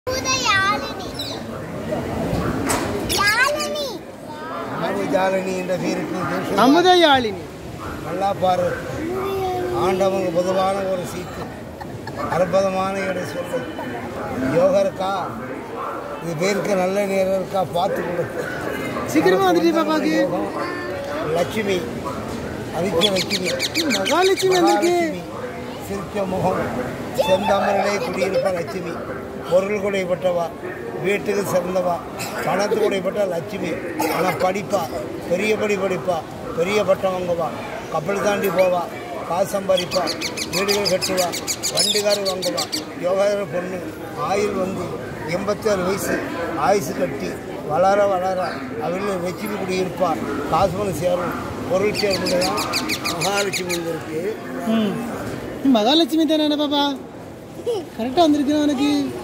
யாழினி யாழினி ஜாலினி என்ற பேருக்கு தூஷணம். அமுதயாழினி நல்லா பாரு ஆண்டவங்க பொதுவான ஒரு சீட்டு அற்புதமான இடை சொல்லு யோகா இருக்கா இது பேருக்கு நல்ல நேரம் இருக்கா பார்த்து கொடு சீக்கிரமா வந்துட்டு பாப்பாக்கு யோகம். லட்சுமி அதித்ய லட்சுமி மகாலட்சுமி வந்திருக்கு மகாலட்சுமி சிரிக்க முகம் செந்தாமரையிலே குடியிருப்ப லட்சுமி பொருள் குடைப்பட்டவா வீட்டுக்கு சிறந்தவா பணத்து குடைப்பட்ட லட்சுமி ஆனால் படிப்பா பெரிய படி படிப்பா பெரிய பட்டம் வாங்குவா கப்பல் தாண்டி போவா காசு சம்பாதிப்பா வீடுகள் கட்டுவா வண்டிகார் வாங்குவா யோகாதார பொண்ணு ஆயுள் வந்து எண்பத்தாறு வயசு ஆயுசு கட்டி வளர வளர அவள் லட்சுமி குடியிருப்பா காசு பணம் சேரும் பொருள் சேர்ந்து தான் மகாலட்சுமி இருக்கு ம் நீ மகாலட்சுமி தானே பாப்பா கரெக்டாக வந்திருக்கு உனக்கு